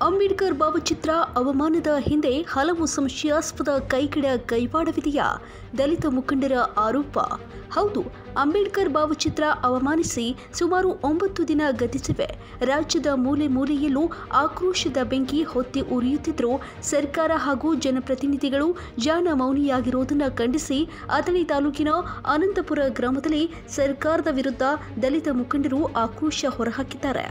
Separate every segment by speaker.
Speaker 1: ಅಂಬೇಡ್ಕರ್ ಭಾವಚಿತ್ರ ಅವಮಾನದ ಹಿಂದೆ ಹಲವು ಸಂಶಯಾಸ್ಪದ ಕೈಗಿಡ ಕೈವಾಡವಿದೆಯಾ ದಲಿತ ಮುಖಂಡರ ಆರೋಪ ಹೌದು ಅಂಬೇಡ್ಕರ್ ಭಾವಚಿತ್ರ ಅವಮಾನಿಸಿ ಸುಮಾರು ಒಂಬತ್ತು ದಿನ ಗತಿಸಿವೆ ರಾಜ್ಯದ ಮೂಲೆ ಮೂಲೆಯಲ್ಲೂ ಆಕ್ರೋಶದ ಬೆಂಕಿ ಹೊತ್ತಿ ಉರಿಯುತ್ತಿದ್ದರೂ ಸರ್ಕಾರ ಹಾಗೂ ಜನಪ್ರತಿನಿಧಿಗಳು ಜಾಣ ಮೌನಿಯಾಗಿರುವುದನ್ನು ಖಂಡಿಸಿ ಅಥಣಿ ತಾಲೂಕಿನ ಅನಂತಪುರ ಗ್ರಾಮದಲ್ಲಿ ಸರ್ಕಾರದ ವಿರುದ್ಧ ದಲಿತ ಮುಖಂಡರು ಆಕ್ರೋಶ ಹೊರಹಾಕಿದ್ದಾರೆ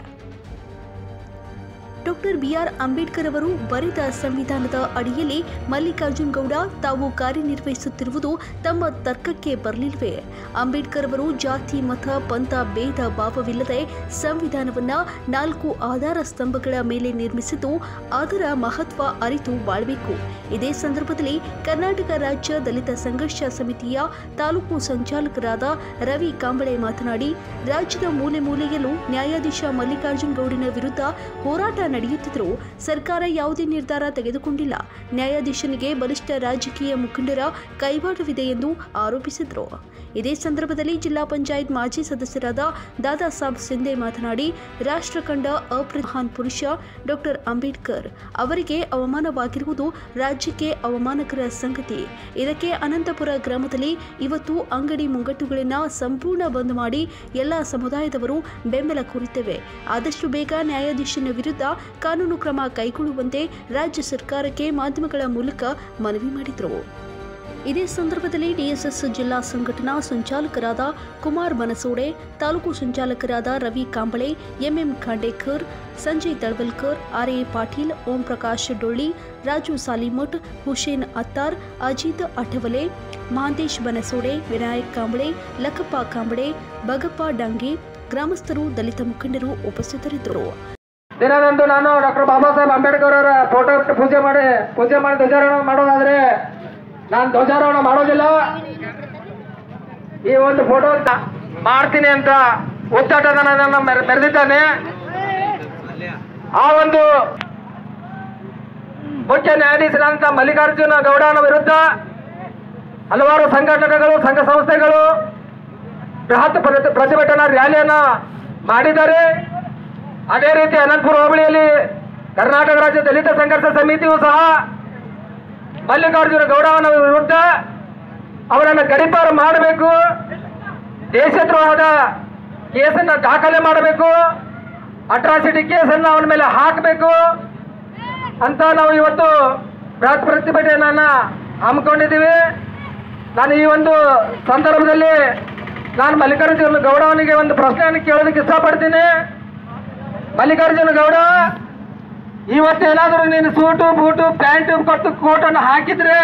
Speaker 1: ಡಾಕ್ಟರ್ ಬಿಆರ್ ಅಂಬೇಡ್ಕರ್ ಅವರು ಬರೆದ ಸಂವಿಧಾನದ ಅಡಿಯಲ್ಲಿ ಮಲ್ಲಿಕಾರ್ಜುನ್ ಗೌಡ ತಾವು ಕಾರ್ಯನಿರ್ವಹಿಸುತ್ತಿರುವುದು ತಮ್ಮ ತರ್ಕಕ್ಕೆ ಬರಲಿಲ್ವೇ ಅಂಬೇಡ್ಕರ್ ಅವರು ಜಾತಿ ಮತ ಪಂಥ ಭೇದ ಭಾವವಿಲ್ಲದೆ ಸಂವಿಧಾನವನ್ನ ನಾಲ್ಕು ಆಧಾರ ಸ್ತಂಭಗಳ ಮೇಲೆ ನಿರ್ಮಿಸಿದ್ದು ಅದರ ಮಹತ್ವ ಅರಿತು ಬಾಳಬೇಕು ಇದೇ ಸಂದರ್ಭದಲ್ಲಿ ಕರ್ನಾಟಕ ರಾಜ್ಯ ದಲಿತ ಸಂಘರ್ಷ ಸಮಿತಿಯ ತಾಲೂಕು ಸಂಚಾಲಕರಾದ ರವಿ ಕಾಂಬಳೆ ಮಾತನಾಡಿ ರಾಜ್ಯದ ಮೂಲೆ ಮೂಲೆಯಲ್ಲೂ ನ್ಯಾಯಾಧೀಶ ಮಲ್ಲಿಕಾರ್ಜುನ್ ಗೌಡಿನ ವಿರುದ್ಧ ಹೋರಾಟ ನಡೆಯುತ್ತಿದ್ದರೂ ಸರ್ಕಾರ ಯಾವುದೇ ನಿರ್ಧಾರ ತೆಗೆದುಕೊಂಡಿಲ್ಲ ನ್ಯಾಯಾಧೀಶನಿಗೆ ಬಲಿಷ್ಠ ರಾಜಕೀಯ ಮುಖಂಡರ ಕೈವಾಡವಿದೆ ಎಂದು ಆರೋಪಿಸಿದರು ಇದೇ ಸಂದರ್ಭದಲ್ಲಿ ಜಿಲ್ಲಾ ಪಂಚಾಯತ್ ಮಾಜಿ ಸದಸ್ಯರಾದ ದಾದಾ ಸಾಬ್ ಸಿಂಧೆ ಮಾತನಾಡಿ ರಾಷ್ಟ್ರ ಕಂಡ ಅಪ್ರಧಾನ್ ಪುರುಷ ಡಾಕ್ಟರ್ ಅಂಬೇಡ್ಕರ್ ಅವರಿಗೆ ಅವಮಾನವಾಗಿರುವುದು ರಾಜ್ಯಕ್ಕೆ ಅವಮಾನಕರ ಸಂಗತಿ ಇದಕ್ಕೆ ಅನಂತಪುರ ಗ್ರಾಮದಲ್ಲಿ ಇವತ್ತು ಅಂಗಡಿ ಮುಂಗಟ್ಟುಗಳನ್ನು ಸಂಪೂರ್ಣ ಬಂದ್ ಮಾಡಿ ಎಲ್ಲ ಸಮುದಾಯದವರು ಬೆಂಬಲ ಕೋರಿದ್ದೇವೆ ಆದಷ್ಟು ಬೇಗ ನ್ಯಾಯಾಧೀಶನ ವಿರುದ್ಧ ಕಾನೂನು ಕ್ರಮ ಕೈಗೊಳ್ಳುವಂತೆ ರಾಜ್ಯ ಸರ್ಕಾರಕ್ಕೆ ಮಾಧ್ಯಮಗಳ ಮೂಲಕ ಮನವಿ ಮಾಡಿದರು ಇದೇ ಸಂದರ್ಭದಲ್ಲಿ ಡಿಎಸ್ಎಸ್ ಜಿಲ್ಲಾ ಸಂಘಟನಾ ಸಂಚಾಲಕರಾದ ಕುಮಾರ್ ಬನಸೋಡೆ ತಾಲೂಕು ಸಂಚಾಲಕರಾದ ರವಿ ಕಾಂಬಳೆ ಎಂಎಂ ಖಾಂಡೇಕರ್ ಸಂಜಯ್ ತಳವಲ್ಕರ್ ಆರ್ಎ ಪಾಟೀಲ್ ಓಂ ಪ್ರಕಾಶ್ ಡೊಳ್ಳಿ ರಾಜು ಸಾಲಿಮಠ್ ಹುಸೇನ್ ಅತ್ತಾರ್ ಅಜಿತ್ ಅಠವಲೆ ಮಹಾಂತೇಶ್ ಬನಸೋಡೆ ವಿನಾಯಕ್ ಕಾಂಬಳೆ ಲಕ್ಕಪ್ಪ ಕಾಂಬಳೆ ಬಗಪ್ಪ ಡಂಗೆ ಗ್ರಾಮಸ್ಥರು ದಲಿತ ಮುಖಂಡರು ಉಪಸ್ಥಿತರಿದ್ದರು
Speaker 2: ದಿನದಂದು ನಾನು ಡಾಕ್ಟರ್ ಬಾಬಾ ಸಾಹೇಬ್ ಅಂಬೇಡ್ಕರ್ ಅವರ ಫೋಟೋ ಇಟ್ಟು ಪೂಜೆ ಮಾಡಿ ಪೂಜೆ ಮಾಡಿ ಧ್ವಜಾರೋಹಣ ಮಾಡೋದಾದ್ರೆ ನಾನು ಧ್ವಜಾರೋಹಣ ಮಾಡೋದಿಲ್ಲ ಈ ಒಂದು ಫೋಟೋ ಮಾಡ್ತೀನಿ ಅಂತ ಒತ್ತಡದನ್ನ ಮೆರೆ ಮೆರೆದಿದ್ದಾನೆ ಆ ಒಂದು ಮುಖ್ಯ ನ್ಯಾಯಾಧೀಶರಾದಂಥ ಮಲ್ಲಿಕಾರ್ಜುನ ಗೌಡನ ವಿರುದ್ಧ ಹಲವಾರು ಸಂಘಟನೆಗಳು ಸಂಘ ಸಂಸ್ಥೆಗಳು ಬೃಹತ್ ಪ್ರತಿ- ಪ್ರತಿಭಟನಾ ರ್ಯಾಲಿಯನ್ನ ಮಾಡಿದ್ದಾರೆ ಅದೇ ರೀತಿ ಅನಂತಪುರ ಹೋಬಳಿಯಲ್ಲಿ ಕರ್ನಾಟಕ ರಾಜ್ಯ ದಲಿತ ಸಂಘರ್ಷ ಸಮಿತಿಯು ಸಹ ಮಲ್ಲಿಕಾರ್ಜುನ ಗೌಡವನ ವಿರುದ್ಧ ಅವರನ್ನು ಗಡಿಪಾರು ಮಾಡಬೇಕು ದೇಶದ್ರೋಹದ ಕೇಸನ್ನ ದಾಖಲೆ ಮಾಡಬೇಕು ಅಟ್ರಾಸಿಟಿ ಕೇಸನ್ನು ಅವನ ಮೇಲೆ ಹಾಕಬೇಕು ಅಂತ ನಾವು ಇವತ್ತು ಬೃಹತ್ ಪ್ರತಿಭಟನೆಯನ್ನ ಹಮ್ಮಿಕೊಂಡಿದ್ದೀವಿ ನಾನು ಈ ಒಂದು ಸಂದರ್ಭದಲ್ಲಿ ನಾನು ಮಲ್ಲಿಕಾರ್ಜುನ ಗೌಡವನಿಗೆ ಒಂದು ಪ್ರಶ್ನೆಯನ್ನು ಕೇಳೋದಕ್ಕೆ ಇಷ್ಟಪಡ್ತೀನಿ ಮಲ್ಲಿಕಾರ್ಜುನ ಗೌಡ ಇವತ್ತೇನಾದರೂ ನೀನು ಸೂಟು ಬೂಟು ಪ್ಯಾಂಟು ಕೊಟ್ಟು ಕೋಟನ್ನು ಹಾಕಿದ್ರೆ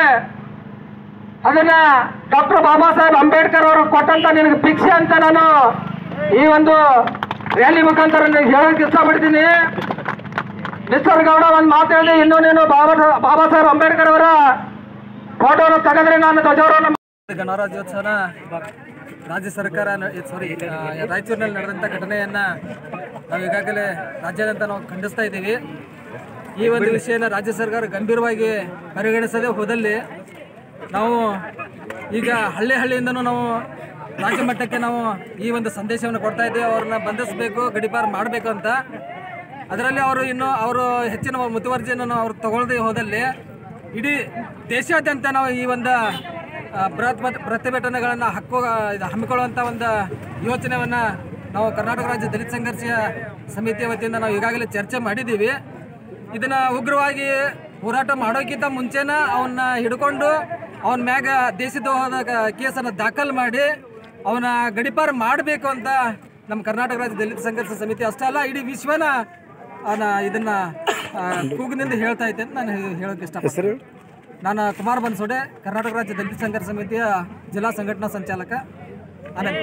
Speaker 2: ಅದನ್ನ ಡಾಕ್ಟರ್ ಬಾಬಾ ಸಾಹೇಬ್ ಅಂಬೇಡ್ಕರ್ ಅವರು ಕೊಟ್ಟಂತ ನಿನಗೆ ಭಿಕ್ಷೆ ಅಂತ ನಾನು ಈ ಒಂದು ರ್ಯಾಲಿ ಮುಖಾಂತರ ನಿನಗೆ ಹೇಳೋಕೆ ಇಷ್ಟಪಡ್ತೀನಿ ಮಿಸ್ಟರ್ ಗೌಡ ಒಂದು ಮಾತು ಹೇಳಿ ಇನ್ನು ನೀನು ಬಾಬಾ ಬಾಬಾ ಸಾಹೇಬ್ ಅಂಬೇಡ್ಕರ್ ಅವರ ಫೋಟೋನ ತೆಗೆದ್ರೆ ನಾನು ಧ್ವಜಾರೋಹಣ
Speaker 3: ಗಣರಾಜ್ಯೋತ್ಸವನ ರಾಜ್ಯ ಸರ್ಕಾರ ಸಾರಿ ರಾಯಚೂರಿನಲ್ಲಿ ನಡೆದಂಥ ಘಟನೆಯನ್ನು ನಾವು ಈಗಾಗಲೇ ರಾಜ್ಯಾದ್ಯಂತ ನಾವು ಖಂಡಿಸ್ತಾ ಇದ್ದೀವಿ ಈ ಒಂದು ವಿಷಯನ ರಾಜ್ಯ ಸರ್ಕಾರ ಗಂಭೀರವಾಗಿ ಪರಿಗಣಿಸದೆ ಹೋದಲ್ಲಿ ನಾವು ಈಗ ಹಳ್ಳಿ ಹಳ್ಳಿಯಿಂದನೂ ನಾವು ರಾಜ್ಯ ಮಟ್ಟಕ್ಕೆ ನಾವು ಈ ಒಂದು ಸಂದೇಶವನ್ನು ಕೊಡ್ತಾ ಇದ್ದೀವಿ ಅವ್ರನ್ನ ಬಂಧಿಸಬೇಕು ಗಡಿಪಾರು ಮಾಡಬೇಕು ಅಂತ ಅದರಲ್ಲಿ ಅವರು ಇನ್ನು ಅವರು ಹೆಚ್ಚಿನ ಮುತುವರ್ಜಿಯನ್ನು ಅವ್ರು ತಗೊಳ್ಳದೆ ಹೋದಲ್ಲಿ ಇಡೀ ದೇಶಾದ್ಯಂತ ನಾವು ಈ ಒಂದು ಆ, ಬೃಹತ್ ಮತ್- ಪ್ರತಿಭಟನೆಗಳನ್ನು ಹಕ್ಕೋ ಇದು ಹಮ್ಮಿಕೊಳ್ಳುವಂಥ ಒಂದು ಯೋಚನೆಯನ್ನು ನಾವು ಕರ್ನಾಟಕ ರಾಜ್ಯ ದಲಿತ ಸಂಘರ್ಷ ಸಮಿತಿಯ ವತಿಯಿಂದ ನಾವು ಈಗಾಗಲೇ ಚರ್ಚೆ ಮಾಡಿದ್ದೀವಿ ಇದನ್ನು ಉಗ್ರವಾಗಿ ಹೋರಾಟ ಮಾಡೋಕ್ಕಿಂತ ಮುಂಚೆನ ಅವನ್ನ ಹಿಡ್ಕೊಂಡು ಅವನ ಮ್ಯಾಗ ದೇಶದ್ರೋಹದ ಕೇಸನ್ನು ದಾಖಲು ಮಾಡಿ ಅವನ ಗಡಿಪಾರು ಮಾಡಬೇಕು ಅಂತ ನಮ್ಮ ಕರ್ನಾಟಕ ರಾಜ್ಯ ದಲಿತ ಸಂಘರ್ಷ ಸಮಿತಿ ಅಷ್ಟೇ ಅಲ್ಲ ಇಡೀ ವಿಶ್ವನ ಅವನ ಇದನ್ನ ಆ, ಕೂಗಿನಿಂದ ಹೇಳ್ತಾ ಇದ್ದೆ ಅಂತ ನಾನು ಹೇ- ಹೇಳೋಕೆ ಇಷ್ಟಪಡ್ತೀನಿ ನಾನು ಕುಮಾರ್ ಬನ್ಸೋಡೆ ಕರ್ನಾಟಕ ರಾಜ್ಯ ದಲಿತ ಸಂಘರ್ಷ ಸಮಿತಿಯ ಜಿಲ್ಲಾ ಸಂಘಟನಾ ಸಂಚಾಲಕ ಆನಂದ್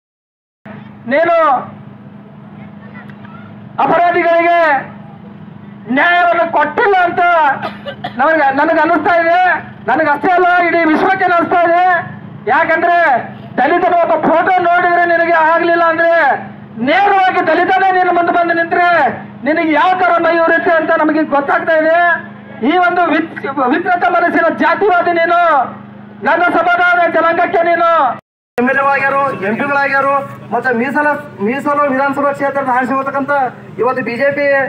Speaker 2: ನೀನು ಅಪರಾಧಿಗಳಿಗೆ ನ್ಯಾಯವನ್ನು ಕೊಟ್ಟಿಲ್ಲ ಅಂತ ನನಗೆ ನನಗೆ ಅನ್ನಿಸ್ತಾ ಇದೆ ನನಗೆ ಅಷ್ಟೇ ಅಲ್ಲ ಇಡೀ ವಿಶ್ವಕ್ಕೆ ಅನ್ನಿಸ್ತಾ ಇದೆ ಯಾಕಂದ್ರೆ ದಲಿತರ ಒಬ್ಬ ಫೋಟೋ ನೋಡಿದ್ರೆ ನಿನಗೆ ಆಗ್ಲಿಲ್ಲ ಅಂದ್ರೆ ನೇರವಾಗಿ ದಲಿತನೇ ನೀನು ಮುಂದೆ ಬಂದು ನಿಂತ್ರೆ ನಿನಗೆ ಯಾವ ತರ ಮೈ ಉರುತ್ತೆ ಅಂತ ನಮಗೆ ಗೊತ್ತಾಗ್ತಾ ಇದೆ ಈ ಒಂದು ವಿಚ್- ವಿಕೃತ ಮನಸ್ಸಿನ ಜಾತಿವಾದಿ ನೀನು ನನ್ನ ಸಮಾಧಾನ ಜನಾಂಗಕ್ಕೆ ನೀನು
Speaker 4: ಎಮ್ ಎಲ್ ಎ ಆಗ್ಯಾರು ಎಂ ಪಿಗಳಾಗ್ಯಾರು ಮತ್ತೆ ಮೀಸಲ ಮೀಸಲು ವಿಧಾನಸಭಾ ಕ್ಷೇತ್ರದ ಆರಿಸಿರ್ತಕ್ಕಂಥ ಇವತ್ತು ಬಿಜೆಪಿ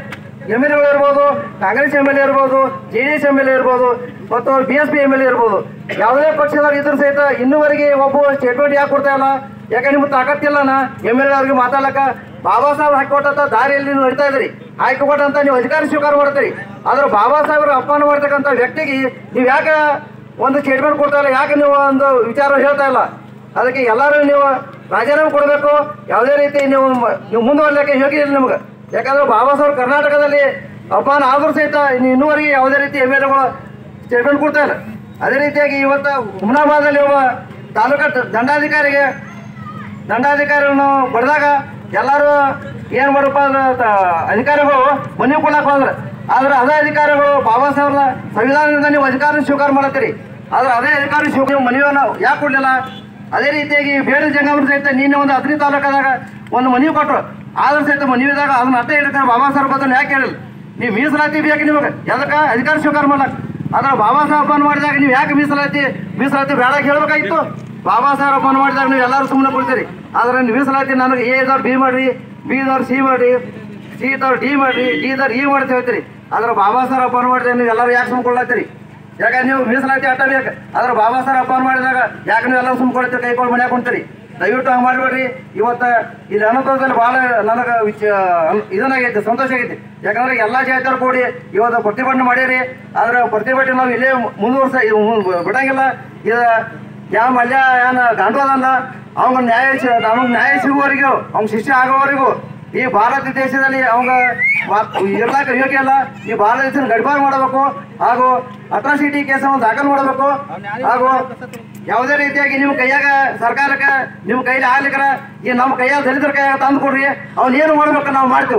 Speaker 4: ಎಮ್ ಎಲ್ ಎಗಳು ಇರ್ಬೋದು ಕಾಂಗ್ರೆಸ್ ಎಮ್ ಎಲ್ ಎ ಇರ್ಬೋದು J D S M L A ಇರ್ಬೋದು ಮತ್ತು B S P M L A ಇರ್ಬೋದು ಯಾವುದೇ ಪಕ್ಷದವ್ರು ಇದ್ರು ಸಹಿತ ಇನ್ನೂವರೆಗೆ ಒಬ್ಬ ಸ್ಟೇಟ್ಮೆಂಟ್ ಯಾಕೆ ಕೊಡ್ತಾ ಇಲ್ಲ ಯಾಕೆ ನಿಮ್ಗೆ ತಾಕತ್ತಿಲ್ಲನ ಎಮ್ ಎಲ್ ಎ ಅವ್ರಿಗೆ ಮಾತಾಡ್ಲಕ್ಕ ಬಾಬಾ ಸಾಹೇಬ್ ಹಾಕಿಕೊಟ್ಟಂತ ದಾರಿಯಲ್ಲಿ ನೀವು ನಡೀತಾ ಇದ್ರಿ ಹಾಕಿಕೊಟ್ಟಂತ ನೀವು ಅಧಿಕಾರ ಸ್ವೀಕಾರ ಮಾಡ್ತೀರಿ ಆದ್ರೆ ಬಾಬಾ ಸಾಹೇಬ್ರ ಅಪಮಾನ ಮಾಡ್ತಕ್ಕಂಥ ವ್ಯಕ್ತಿಗೆ ನೀವು ಯಾಕೆ ಒಂದು ಸ್ಟೇಟ್ಮೆಂಟ್ ಕೊಡ್ತಾ ಇಲ್ಲ ಯಾಕೆ ನೀವು ಒಂದು ವಿಚಾರ ಹೇಳ್ತಾ ಇಲ್ಲ ಅದಕ್ಕೆ ಎಲ್ಲರೂ ನೀವು ರಾಜೀನಾಮೆ ಕೊಡಬೇಕು ಯಾವುದೇ ರೀತಿ ನೀವು ಮ- ನೀವು ಮುಂದುವರ್ಲಿಕ್ಕೆ ಯೋಗ್ಯ ಇಲ್ಲ ನಿಮ್ಗೆ ಯಾಕಂದ್ರೆ ಬಾಬಾ ಸಾಹೇಬ್ ಕರ್ನಾಟಕದಲ್ಲಿ ಅಪಮಾನ ಆದರೂ ಸಹಿತ ಇನ್ನು ಇನ್ನೂವರೆಗೆ ಯಾವುದೇ ರೀತಿ ಎಮ್ ಎಲ್ ಎಗಳು ಸ್ಟೇಟ್ಮೆಂಟ್ ಕೊಡ್ತಾ ಇಲ್ಲ ಅದೇ ರೀತಿಯಾಗಿ ಇವತ್ತು ಹುಮನಾಬಾದಲ್ಲಿ ಒಬ್ಬ ತಾಲೂಕಾ ದ- ದಂಡಾಧಿಕಾರಿಗೆ ದಂಡಾಧಿಕಾರಿಯನ್ನು ಬಡ್ದಾಗ ಎಲ್ಲರೂ ಏನು ಮಾಡಪ್ಪ ಅಂದ್ರೆ ತ- ಅಧಿಕಾರಿಗಳು ಮನೆ ಕೊಡಕ್ಕೆ ಹೋದ್ರೆ ಆದ್ರೆ ಅದೇ ಅಧಿಕಾರಿಗಳು ಬಾಬಾ ಸಾಹೇಬ್ರ ಸಂವಿಧಾನದಿಂದ ನೀವು ಅಧಿಕಾರ ಸ್ವೀಕಾರ ಮಾಡತ್ತೀರಿ ಆದ್ರೆ ಅದೇ ಅಧಿಕಾರಿ ಸ್ವೀಕಾರ ಮನವಿಯನ್ನು ಯಾಕೆ ಕೊಡಲಿಲ್ಲ ಅದೇ ರೀತಿಯಾಗಿ ಬೇರೆ ಜಂಗಮರ ಸಹಿತ ನಿನ್ನೆ ಒಂದು ಹತ್ತನೇ ತಾಲೂಕದಾಗ ಒಂದು ಮನವಿ ಕೊಟ್ಟರು ಆದ್ರೂ ಸಹಿತ ಮನವಿದಾಗ ಅದನ್ನ ಅಟ್ಟೆ ಹಿಡ್ಕೊಂಡು ಬಾಬಾ ಸಾಹೇಬ್ ಅದನ್ನು ಯಾಕೆ ಹೇಳಿಲ್ಲ ನೀವು ಮೀಸಲಾತಿ ಬೇಕು ನಿಮಗೆ ಎದಕ್ಕೆ ಅಧಿಕಾರ ಸ್ವೀಕಾರ ಮಾಡಕ್ಕೆ ಆದ್ರೆ ಬಾಬಾ ಸಾಹೇಬ್ ಬಂದ್ ಮಾಡಿದಾಗ ನೀವು ಯಾಕೆ ಮೀಸಲಾತಿ ಮೀಸಲಾತಿ ಬೇಡ ಹೇಳ್ಬೇಕಾಗಿತ್ತು ಬಾಬಾ ಸಾಹೇಬ್ ಬಂದ್ ಮಾಡಿದಾಗ ನೀವು ಎಲ್ಲರೂ ಸುಮ್ಮನೆ ಕೊಡ್ತೀರಿ ಆದ್ರೆ ನೀವು ಮೀಸಲಾತಿ ನನಗೆ ಎ ಇದ್ದವ್ರು ಬಿ ಮಾಡ್ರಿ ಬಿ ಇದ್ದವ್ರು ಸಿ ಮಾಡ್ರಿ ಸಿ ಇದ್ದವ್ರು ಡಿ ಮಾಡ್ರಿ ಡಿ ಇದ್ದವ್ರು ಇ ಮಾಡ್ತಿ ಹೇಳ್ತೀರಿ ಆದ್ರೆ ಬಾಬಾ ಸಾಹೇಬ್ ಬಂದ್ ಮಾಡಿದಾಗ ನೀವು ಎಲ್ಲರೂ ಯಾಕೆ ಸುಮ್ಕೊಳ್ಳತ್ತೀರಿ ಯಾಕಂದ್ರೆ ನೀವು ಮೀಸಲಾತಿ ಅಟ್ಟ ಬೇಕು ಆದ್ರೆ ಬಾಬಾ ಸಾಹೇಬ್ ಬಂದ್ ಮಾಡಿದಾಗ ಯಾಕೆ ನೀವು ಎಲ್ಲರೂ ಸುಮ್ಕೊಳ್ತೀರಿ ಕೈಕೊಂಡು ಮನೆ ಕುಂತೀರಿ ದಯವಿಟ್ಟು ಹಂಗೆ ಮಾಡಬೇಡ್ರಿ ಇವತ್ತು ಇಲ್ಲಿ ಅನುಭವದಲ್ಲಿ ಭಾಳ ನನಗೆ ವಿಚ ಇದನ್ನಾಗೈತೆ ಸಂತೋಷ ಆಗೈತಿ ಯಾಕಂದ್ರೆ ಎಲ್ಲ ಜಾತಿಯವ್ರು ಕೂಡಿ ಇವತ್ತು ಪ್ರತಿಭಟನೆ ಮಾಡೀರಿ ಆದ್ರೆ ಪ್ರತಿಭಟನೆ ನಾವು ಇಲ್ಲೇ ಮುಂದುವರ್ಸ ಇದು ಮು- ಬಿಡಂಗಿಲ್ಲ ಇದು ಯಾವ ಮಲ್ಯ ಏನ ಗಂಡು ಅದಲ್ಲ ಅವಂಗ ನ್ಯಾಯ ಸಿ- ನಮಗೆ ನ್ಯಾಯ ಸಿಗುವವರೆಗೂ ಅವ್ನ ಶಿಷ್ಯ ಆಗೋವರೆಗೂ ಈ ಭಾರತ ದೇಶದಲ್ಲಿ ಅವಂಗ ಮಾತ್- ಇರ್ಲಾಕ ಯೋಗ್ಯ ಅಲ್ಲ ಈ ಭಾರತ ದೇಶನ ಗಡಿಪಾರು ಮಾಡಬೇಕು ಹಾಗೂ ಅಟ್ರಾಸಿಟಿ ಕೇಸನ್ನು ದಾಖಲು ಮಾಡಬೇಕು ಹಾಗೂ ಯಾವುದೇ ರೀತಿಯಾಗಿ ನಿಮ್ಮ ಕೈಯಾಗ ಸರ್ಕಾರಕ್ಕೆ ನಿಮ್ಮ ಕೈಲಿ ಆಗ್ಲಿಕ್ಕಾರ ಈ ನಮ್ಮ ಕೈಯಾಗ ದಲಿತರ ಕೈಯಾಗ ತಂದು ಕೊಡ್ರಿ ಅವ್ನ ಏನು ಮಾಡ್ಬೇಕು ನಾವು ಮಾಡ್ತೀವಿ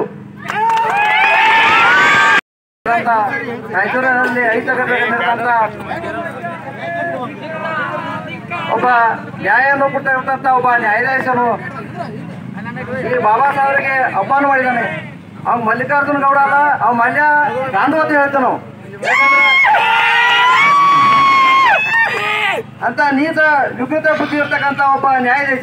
Speaker 4: ಅಂತ ರಾಯಚೂರಿನಲ್ಲಿ ಐತಗಂತ ಒಬ್ಬ ನ್ಯಾಯವನ್ನು ಕೊಟ್ಟಿರ್ತಂತ ಒಬ್ಬ ನ್ಯಾಯಾಧೀಶನು ಈ ಬಾಬಾ ಸಾಹೇಬರಿಗೆ ಅಪಮಾನ ಮಾಡಿದ್ದಾನೆ ಅವ್ನು ಮಲ್ಲಿಕಾರ್ಜುನ ಗೌಡ ಅಲ್ಲ ಅವ್ ಮಲ್ಯ ಗಾಂಧು ಅಂತ ಹೇಳ್ತಾನೆ ನಾವು ಅಂತ ನೀತ ವಿಕೃತ ಬುದ್ಧಿ ಇರ್ತಕ್ಕಂಥ ಒಬ್ಬ ನ್ಯಾಯಾಧೀಶ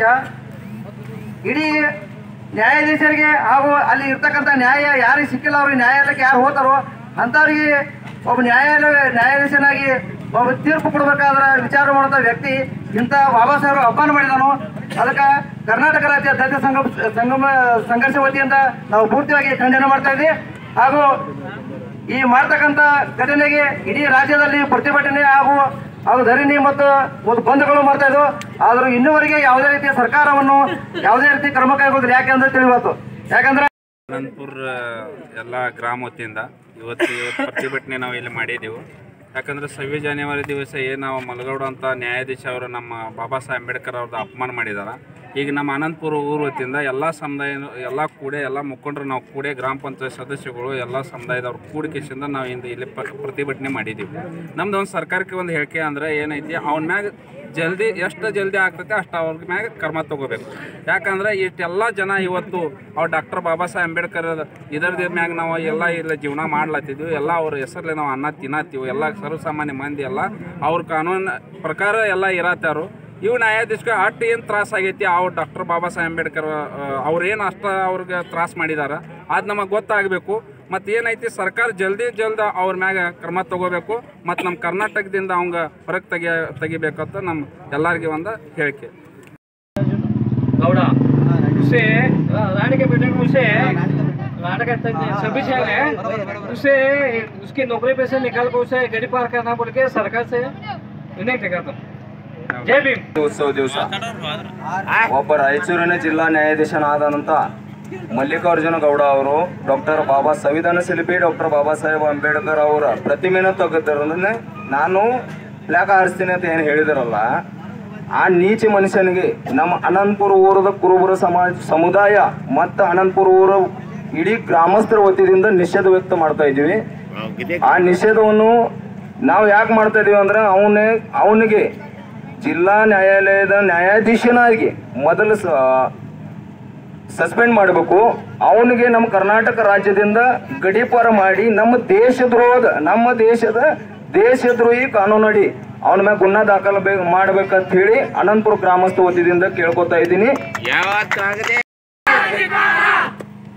Speaker 4: ಇಡೀ ನ್ಯಾಯಾಧೀಶರಿಗೆ ಹಾಗೂ ಅಲ್ಲಿ ಇರ್ತಕ್ಕಂಥ ನ್ಯಾಯ ಯಾರಿಗೆ ಸಿಕ್ಕಿಲ್ಲ ಅವ್ರಿಗೆ ನ್ಯಾಯಾಲಯಕ್ಕೆ ಯಾರು ಹೋತಾರೋ ಅಂಥವ್ರಿಗೆ ಒಬ್ಬ ನ್ಯಾಯಾಲಯ ನ್ಯಾಯಾಧೀಶನಾಗಿ ಒಬ್ಬ ತೀರ್ಪು ಕೊಡ್ಬೇಕಾದ್ರೆ ವಿಚಾರ ಮಾಡುವಂಥ ವ್ಯಕ್ತಿ ಇಂಥ ಬಾಬಾ ಸಾಹೇಬ್ ಅಪಮಾನ ಮಾಡಿದಾನು ಅದಕ್ಕೆ ಕರ್ನಾಟಕ ರಾಜ್ಯ ದಲಿತ ಸಂಘ ಸಂಗಮ ಸಂಘರ್ಷ ವತಿಯಿಂದ ನಾವು ಪೂರ್ತಿಯಾಗಿ ಖಂಡನೆ ಮಾಡ್ತಾ ಇದ್ದೀವಿ ಹಾಗೂ ಈ ಮಾಡ್ತಕ್ಕಂಥ ಘಟನೆಗೆ ಇಡೀ ರಾಜ್ಯದಲ್ಲಿ ಪ್ರತಿಭಟನೆ ಹಾಗೂ ಹಾಗೂ ಧರಣಿ ಮತ್ತು ಒಂದು ಬಂದ್ಗಳು ಮಾಡ್ತಾ ಇದ್ವು ಆದರೂ ಇನ್ನೂವರೆಗೆ ಯಾವುದೇ ರೀತಿಯ ಸರ್ಕಾರವನ್ನು ಯಾವುದೇ ರೀತಿ ಕ್ರಮ ಕೈಗೊಳ್ಳಿದ್ರೆ ಯಾಕೆಂದ್ರೆ ತಿಳಿಬಾರ್ದು ಯಾಕಂದ್ರೆ
Speaker 5: ಅನಂತಪುರ ಎಲ್ಲ ಗ್ರಾಮ ವತಿಯಿಂದ ಇವತ್ತು ಇವತ್ತು ಪ್ರತಿಭಟನೆ ನಾವು ಇಲ್ಲಿ ಮಾಡಿದ್ದೆವು ಯಾಕಂದ್ರೆ ಸವ್ಯ ಜಾನ್ಯವಾರಿ ದಿವಸ ಏನು ನಾವು ಮಲಗೌಡ ಅಂತ ನ್ಯಾಯಾಧೀಶ ಅವರು ನಮ್ಮ ಬಾಬಾ ಸಾಹೇಬ್ ಅಂಬೇಡ್ಕರ್ ಅವ್ರದ್ದು ಅಪಮಾನ ಮಾಡಿದ್ದಾರೆ ಈಗ ನಮ್ಮ ಅನಂತಪುರ ಊರು ವತಿಯಿಂದ ಎಲ್ಲ ಸಮುದಾಯ ಎಲ್ಲ ಕೂಡೆ ಎಲ್ಲ ಮುಖಂಡರು ನಾವು ಕೂಡೆ ಗ್ರಾಮ ಪಂಚಾಯತ್ ಸದಸ್ಯಗಳು ಎಲ್ಲ ಸಮುದಾಯದವ್ರು ಕೂಡಿಕೆಸಿಂದ ನಾವು ಇಂದು ಇಲ್ಲಿ ಪ- ಪ್ರತಿಭಟನೆ ಮಾಡಿದ್ದೀವಿ ನಮ್ದು ಒಂದು ಸರ್ಕಾರಕ್ಕೆ ಒಂದು ಹೇಳಿಕೆ ಅಂದ್ರೆ ಏನೈತಿ ಅವನ ಮ್ಯಾಗ ಜಲ್ದಿ ಎಷ್ಟು ಜಲ್ದಿ ಆಗ್ತೈತೆ ಅಷ್ಟು ಅವ್ರ ಮ್ಯಾಗ ಕ್ರಮ ತಗೋಬೇಕು ಯಾಕಂದ್ರೆ ಇಷ್ಟೆಲ್ಲ ಜನ ಇವತ್ತು ಅವ್ರು ಡಾಕ್ಟರ್ ಬಾಬಾ ಸಾಹೇಬ್ ಅಂಬೇಡ್ಕರ್ ಇದರದ ಮ್ಯಾಗ ನಾವು ಎಲ್ಲ ಇಲ್ಲ ಜೀವನ ಮಾಡ್ಲತ್ತಿದ್ವಿ ಎಲ್ಲ ಅವ್ರ ಹೆಸರಲ್ಲಿ ನಾವು ಅನ್ನ ತಿನ್ನತ್ತೀವಿ ಎಲ್ಲ ಸರ್ವಸಾಮಾನ್ಯ ಮಂದಿ ಎಲ್ಲ ಅವ್ರ ಕಾನೂನು ಪ್ರಕಾರ ಎಲ್ಲ ಇರತ್ತಾರು ಇವು ನ್ಯಾಯಾಧೀಶಕ್ಕೆ ಅಷ್ಟು ಏನು ತ್ರಾಸ ಆಗೈತಿ ಅವ್ರು ಡಾಕ್ಟರ್ ಬಾಬಾ ಸಾಹೇಬ್ ಅಂಬೇಡ್ಕರ್ ಅವ್ರೇನು ಅಷ್ಟು ಅವ್ರಿಗೆ ತ್ರಾಸ ಮಾಡಿದಾರ ಅದು ನಮಗೆ ಗೊತ್ತಾಗಬೇಕು ಮತ್ತು ಏನೈತಿ ಸರ್ಕಾರ ಜಲ್ದಿ ಜಲ್ದ ಅವ್ರ ಮ್ಯಾಗ ಕ್ರಮ ತಗೋಬೇಕು ಮತ್ತು ನಮ್ಮ ಕರ್ನಾಟಕದಿಂದ ಅವಂಗ ಹೊರಗೆ ತೆಗಿ ತೆಗಿಬೇಕಂತ ನಮ್ಮ ಎಲ್ಲರಿಗೆ ಒಂದು ಹೇಳಿಕೆ
Speaker 6: गौड़ा उसे रानी के बेटे को उसे राणा का सभी शहर है उसे उसकी नौकरी पे से निकाल कर उसे गड़ी पार करना बोल के सरकार से विनती करता हूँ जय भीम
Speaker 7: ಉತ್ಸವ ದಿವಸ ಒಬ್ಬ ರಾಯಚೂರಿನ ಜಿಲ್ಲಾ ನ್ಯಾಯಾಧೀಶನಾದಂಥ ಮಲ್ಲಿಕಾರ್ಜುನ ಗೌಡ ಅವರು ಡಾಕ್ಟರ್ ಬಾಬಾ ಸಂವಿಧಾನ ಶಿಲ್ಪಿ ಡಾಕ್ಟರ್ ಬಾಬಾ ಸಾಹೇಬ್ ಅಂಬೇಡ್ಕರ್ ಅವರ ಪ್ರತಿಮೆನ ತೆಗೆದಿರೋದನ್ನ ನಾನು ಪ್ಲಾಕ್ ಹಾರಿಸ್ತೀನಿ ಅಂತ ಏನು ಹೇಳಿದಾರಲ್ಲ ಆ ನೀಚ ಮನುಷ್ಯನಿಗೆ ನಮ್ಮ ಅನಂತಪುರ ಊರದ ಕುರುಬರ ಸಮಾಜ ಸಮುದಾಯ ಮತ್ತು ಅನಂತಪುರ ಊರ ಇಡೀ ಗ್ರಾಮಸ್ಥರ ವತಿಯಿಂದ ನಿಷೇಧ ವ್ಯಕ್ತ ಮಾಡ್ತಾ ಇದ್ದೀವಿ ಆ ನಿಷೇಧವನ್ನು ನಾವು ಯಾಕೆ ಮಾಡ್ತಾ ಇದೀವಿ ಅಂದ್ರೆ ಅವನೇ ಅವನಿಗೆ ಜಿಲ್ಲಾ ನ್ಯಾಯಾಲಯದ ನ್ಯಾಯಾಧೀಶನಾಗಿ ಮೊದಲು ಸಸ್ಪೆಂಡ್ ಮಾಡಬೇಕು ಅವನಿಗೆ ನಮ್ಮ ಕರ್ನಾಟಕ ರಾಜ್ಯದಿಂದ ಗಡೀಪಾರ ಮಾಡಿ ನಮ್ಮ ದೇಶದ್ರೋಹದ ನಮ್ಮ ದೇಶದ ದೇಶದ್ರೋಹಿ ಕಾನೂನಡಿ ಅವನ ಮ್ಯಾಗ ಗುನ್ನ ದಾಖಲು ಬೇ ಮಾಡ್ಬೇಕಂತ ಹೇಳಿ ಅನಂತಪುರ ಗ್ರಾಮಸ್ಥ ವತಿಯಿಂದ ಕೇಳ್ಕೊತಾ ಇದ್ದೀನಿ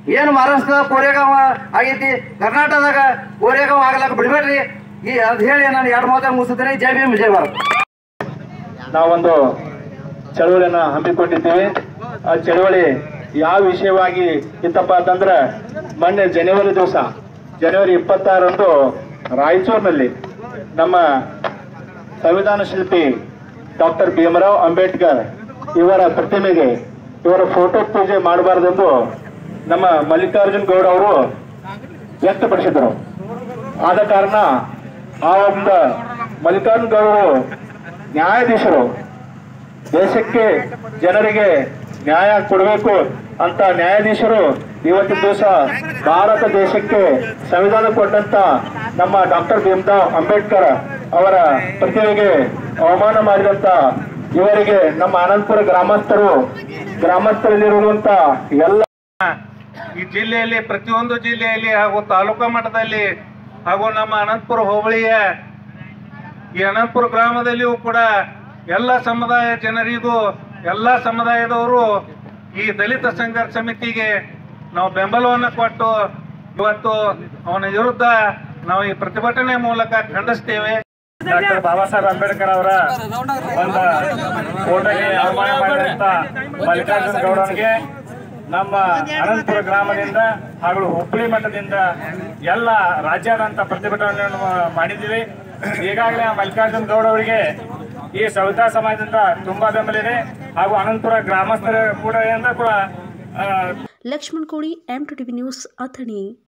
Speaker 4: ಏನು ಮಹಾರಾಷ್ಟ್ರದ ಕೋರೆಗಾಂವ ಆಗೈತಿ ಕರ್ನಾಟಕದಾಗ ಕೋರೆಗಾಂವ ಆಗ್ಲಕ್ಕ ಬಿಡ್ಬೇಡ್ರಿ ಈ ಅದ್ ಹೇಳಿ ನಾನು ಎರಡು ಮಾತಾಗ ಮುಗಿಸ್ತೀನಿ ಜೈ ಭೀಮ್ ಜೈ ಭಾರತ್
Speaker 2: ನಾವೊಂದು ಚಳವಳಿಯನ್ನ ಹಮ್ಮಿಕೊಂಡಿದ್ದೀವಿ ಆ ಚಳವಳಿ ಯಾವ ವಿಷಯವಾಗಿ ಇತ್ತಪ್ಪ ಅಂತಂದ್ರೆ ಮೊನ್ನೆ ಜನವರಿ ದಿವಸ ಜನವರಿ ಇಪ್ಪತ್ತಾರರಂದು ರಾಯಚೂರಿನಲ್ಲಿ ನಮ್ಮ ಸಂವಿಧಾನ ಶಿಲ್ಪಿ ಡಾಕ್ಟರ್ ಭೀಮರಾವ್ ಅಂಬೇಡ್ಕರ್ ಇವರ ಪ್ರತಿಮೆಗೆ ಇವರ ಫೋಟೋ ಪೂಜೆ ಮಾಡಬಾರ್ದೆಂದು ನಮ್ಮ ಮಲ್ಲಿಕಾರ್ಜುನ್ ಗೌಡ ಅವರು ವ್ಯಕ್ತಪಡಿಸಿದರು ಆದ ಕಾರಣ ಆ ಒಂದು ಮಲ್ಲಿಕಾರ್ಜುನ್ ಗೌಡ ಅವರು ನ್ಯಾಯಾಧೀಶರು ದೇಶಕ್ಕೆ ಜನರಿಗೆ ನ್ಯಾಯ ಕೊಡಬೇಕು ಅಂತ ನ್ಯಾಯಾಧೀಶರು ಇವತ್ತಿನ ದಿವಸ ಭಾರತ ದೇಶಕ್ಕೆ ಸಂವಿಧಾನ ಕೊಟ್ಟಂತ ನಮ್ಮ ಡಾಕ್ಟರ್ ಭೀಮರಾವ್ ಅಂಬೇಡ್ಕರ್ ಅವರ ಪ್ರತಿಮೆಗೆ ಅವಮಾನ ಮಾಡಿದಂತ ಇವರಿಗೆ ನಮ್ಮ ಅನಂತಪುರ ಗ್ರಾಮಸ್ಥರು ಗ್ರಾಮಸ್ಥರಲ್ಲಿರುವಂತ ಎಲ್ಲ
Speaker 8: ಈ ಜಿಲ್ಲೆಯಲ್ಲಿ ಪ್ರತಿಯೊಂದು ಜಿಲ್ಲೆಯಲ್ಲಿ ಹಾಗೂ ತಾಲೂಕಾ ಮಟ್ಟದಲ್ಲಿ ಹಾಗೂ ನಮ್ಮ ಅನಂತಪುರ ಹೋಬಳಿಯ ಈ ಅನಂತಪುರ ಗ್ರಾಮದಲ್ಲಿಯೂ ಕೂಡ ಎಲ್ಲ ಸಮುದಾಯ ಜನರಿಗೂ ಎಲ್ಲ ಸಮುದಾಯದವರು ಈ ದಲಿತ ಸಂಘರ್ಷ ಸಮಿತಿಗೆ ನಾವು ಬೆಂಬಲವನ್ನು ಕೊಟ್ಟು ಇವತ್ತು ಅವನ ವಿರುದ್ಧ ನಾವು ಈ ಪ್ರತಿಭಟನೆ ಮೂಲಕ ಖಂಡಿಸ್ತೇವೆ
Speaker 2: ಡಾಕ್ಟರ್ ಬಾಬಾ ಸಾಹೇಬ್ ಅಂಬೇಡ್ಕರ್ ಅವರ ಒಂದು ಫೋಟೋಗೆ ಅವಮಾನ ಮಾಡಿದಂತ ಮಲ್ಲಿಕಾರ್ಜುನ ಗೌಡನಿಗೆ ನಮ್ಮ ಅನಂತಪುರ ಗ್ರಾಮದಿಂದ ಹಾಗೂ ಹುಬ್ಬಳ್ಳಿ ಮಠದಿಂದ ಎಲ್ಲ ರಾಜ್ಯಾದ್ಯಂತ ಪ್ರತಿಭಟನೆಯನ್ನು ಮಾಡಿದ್ದೀವಿ ಈಗಾಗಲೇ ಮಲ್ಲಿಕಾರ್ಜುನ ಗೌಡ ಅವರಿಗೆ ಈ ಸವಿತಾ ಸಮಾಜದಿಂದ ತುಂಬಾ ಬೆಂಬಲ ಇದೆ ಹಾಗೂ ಅನಂತಪುರ ಗ್ರಾಮಸ್ಥರ ಕೂಡ ಕೂಡ ಆ,
Speaker 1: Laxman Kodi M two TV news Athani